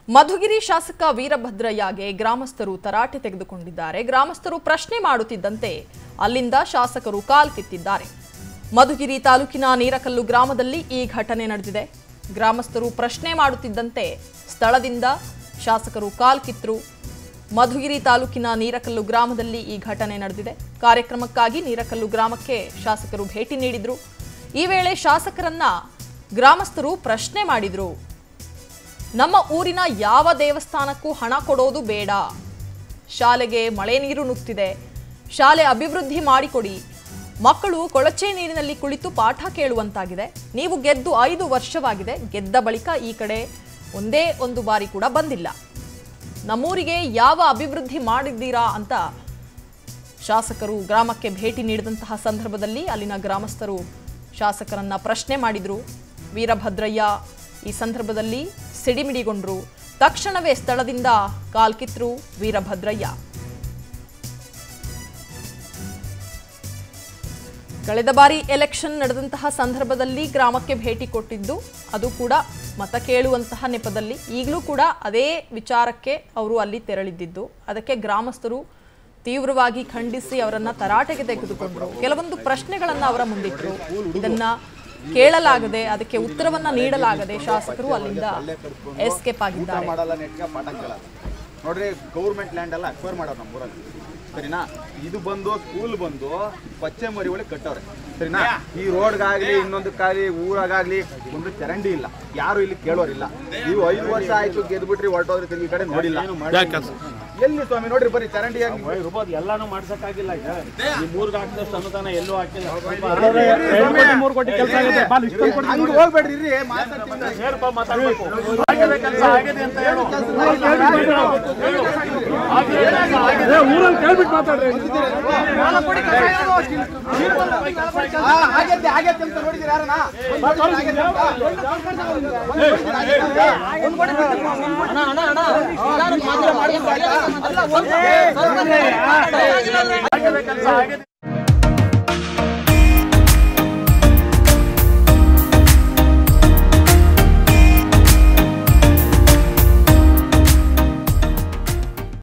ಮಧುಗಿರಿ ಶಾಸಕ ವೀರಭದ್ರಯ್ಯಗೆ ಗ್ರಾಮಸ್ಥರು ತರಾಟೆ ತೆಗೆದುಕೊಂಡಿದ್ದಾರೆ ಗ್ರಾಮಸ್ಥರು ಪ್ರಶ್ನೆ ಮಾಡುತ್ತಿದ್ದಂತೆ ಅಲ್ಲಿಂದ ಶಾಸಕರು ಕಾಲ್ಕಿತ್ತಿದ್ದಾರೆ ಮಧುಗಿರಿ ತಾಲೂಕಿನ ನೀರಕಲ್ಲು ಗ್ರಾಮದಲ್ಲಿ ಈ ಘಟನೆ ನಡೆದಿದೆ ಗ್ರಾಮಸ್ಥರು ಪ್ರಶ್ನೆ ಮಾಡುತ್ತಿದ್ದಂತೆ ಸ್ಥಳದಿಂದ ಶಾಸಕರು ಕಾಲ್ಕಿತ್ತರು ಮಧುಗಿರಿ ತಾಲೂಕಿನ ನೀರಕಲ್ಲು ಗ್ರಾಮದಲ್ಲಿ ಈ ಘಟನೆ ನಡೆದಿದೆ ಕಾರ್ಯಕ್ರಮಕ್ಕಾಗಿ ನೀರಕಲ್ಲು ಗ್ರಾಮಕ್ಕೆ ಶಾಸಕರು ಭೇಟಿ ನೀಡಿದ್ರು ಈ ವೇಳೆ ಶಾಸಕರನ್ನ ಗ್ರಾಮಸ್ಥರು ಪ್ರಶ್ನೆ ಮಾಡಿದ್ರು ನಮ್ಮ ಊರಿನ ಯಾವ ದೇವಸ್ಥಾನಕ್ಕೂ ಹಣ ಕೊಡೋದು ಬೇಡ ಶಾಲೆಗೆ ಮಳೆ ನೀರು ನುಗ್ತಿದೆ ಶಾಲೆ ಅಭಿವೃದ್ಧಿ ಮಾಡಿಕೊಡಿ ಮಕ್ಕಳು ಕೊಳಚೆ ನೀರಿನಲ್ಲಿ ಕುಳಿತು ಪಾಠ ಕೇಳುವಂತಾಗಿದೆ ನೀವು ಗೆದ್ದು ಐದು ವರ್ಷವಾಗಿದೆ ಗೆದ್ದ ಬಳಿಕ ಈ ಕಡೆ ಒಂದೇ ಒಂದು ಬಾರಿ ಕೂಡ ಬಂದಿಲ್ಲ ನಮ್ಮೂರಿಗೆ ಯಾವ ಅಭಿವೃದ್ಧಿ ಮಾಡಿದ್ದೀರಾ ಅಂತ ಶಾಸಕರು ಗ್ರಾಮಕ್ಕೆ ಭೇಟಿ ನೀಡಿದಂತಹ ಸಂದರ್ಭದಲ್ಲಿ ಅಲ್ಲಿನ ಗ್ರಾಮಸ್ಥರು ಶಾಸಕರನ್ನ ಪ್ರಶ್ನೆ ಮಾಡಿದ್ರು ವೀರಭದ್ರಯ್ಯ ಈ ಸಂದರ್ಭದಲ್ಲಿ ಸಿಡಿಮಿಡಿಗೊಂಡ್ರು ತಕ್ಷಣವೇ ಸ್ಥಳದಿಂದ ಕಾಲ್ಕಿತ್ರು ವೀರಭದ್ರಯ್ಯ ಕಳೆದ ಬಾರಿ ಎಲೆಕ್ಷನ್ ನಡೆದಂತಹ ಸಂದರ್ಭದಲ್ಲಿ ಗ್ರಾಮಕ್ಕೆ ಭೇಟಿ ಕೊಟ್ಟಿದ್ದು ಅದು ಕೂಡ ಮತ ಕೇಳುವಂತಹ ನೆಪದಲ್ಲಿ ಈಗಲೂ ಕೂಡ ಅದೇ ವಿಚಾರಕ್ಕೆ ಅವರು ಅಲ್ಲಿ ತೆರಳಿದ್ದಿದ್ದು ಅದಕ್ಕೆ ಗ್ರಾಮಸ್ಥರು ತೀವ್ರವಾಗಿ ಖಂಡಿಸಿ ಅವರನ್ನ ತರಾಟೆಗೆ ತೆಗೆದುಕೊಂಡ್ರು ಕೆಲವೊಂದು ಪ್ರಶ್ನೆಗಳನ್ನ ಅವರ ಮುಂದಿಟ್ಟರು ಇದನ್ನ ಕೇಳಲಾಗದೆ ಅದಕ್ಕೆ ಉತ್ತರವನ್ನ ನೀಡಲಾಗದೆ ಶಾಸಕರು ಅಲ್ಲಿಂದ ಎಸ್ಕೇಪ್ ಊಟ ಆಗಿದ್ದಾರೆ ಮಾಡಲ್ಲ ನೆಟ್ಗೆ ಪಾಠ ಕೇಳಲ್ಲ ನೋಡ್ರಿ ಗೌರ್ಮೆಂಟ್ ಲ್ಯಾಂಡ್ ಎಲ್ಲ ಅಕ್ವೈರ್ ಮಾಡೋರು ನಮ್ಮ ಊರಲ್ಲಿ ಸರಿನಾ ಇದು ಬಂದು ಸ್ಕೂಲ್ ಬಂದು ಪಚ್ಚೆ ಮರಿ ಒಳಗೆ ಕಟ್ಟವ್ರೆ ಸರಿನಾ ಈ ರೋಡ್ಗಾಗ್ಲಿ ಇನ್ನೊಂದಕ್ಕಾಗ್ಲಿ ಊರಾಗಾಗ್ಲಿ ಒಂದು ಚರಂಡಿ ಇಲ್ಲ ಯಾರು ಇಲ್ಲಿ ಕೇಳೋರಿಲ್ಲ ನೀವು ಐದು ವರ್ಷ ಆಯ್ತು ಗೆದ್ಬಿಟ್ರಿ ಹೊರಟೋದ್ರಿ ತಿರ್ಗಿ ಈ ಕಡೆ ನೋಡಿಲ್ಲ ಎಲ್ಲಿ ಸ್ವಾಮಿ ನೋಡ್ರಿ ಬರೀ ಚರಂಡಿ ಆಗಿ ಇರ್ಬೋದು ಎಲ್ಲಾನು ಮಾಡ್ಸಕ್ಕಾಗಿಲ್ಲ ಈಗ ಈ ಮೂರ್ಗೆ ಹಾಕಿದಷ್ಟು ಅನುದಾನ ಎಲ್ಲೂ ಹಾಕಿಲ್ಲ ಮೂರು ಕೋಟಿ ಕೆಲಸ ಆಗಿದೆ ಬಾ, ಇಷ್ಟೊಂದು ಕೋಟಿ ಹಂಗೆ ಹೋಗ್ಬೇಡ್ರಿ ಇರ್ರಿ ಮಾತಾಡ್ತೀನಿ ಸೇರ್ಪ ಮಾತಾಡ್ಬೇಕು ಆಗಿದೆ ಕೆಲಸ ಆಗಿದೆ ಅಂತ ಹೇಳು ಊರಲ್ಲಿ ಕೇಳ್ಬಿಟ್ಟು ಮಾತಾಡ್ರಿ ಆ, ಆಗೈತೆ ಆಗೈತೆ ಅಂತ ನೋಡಿದಿರ ಯಾರನ್ನ ಆಗೈತೆ ಅಂತ. ಆಗಿದೆ ಕೆಲಸ ಆಗಿದೆ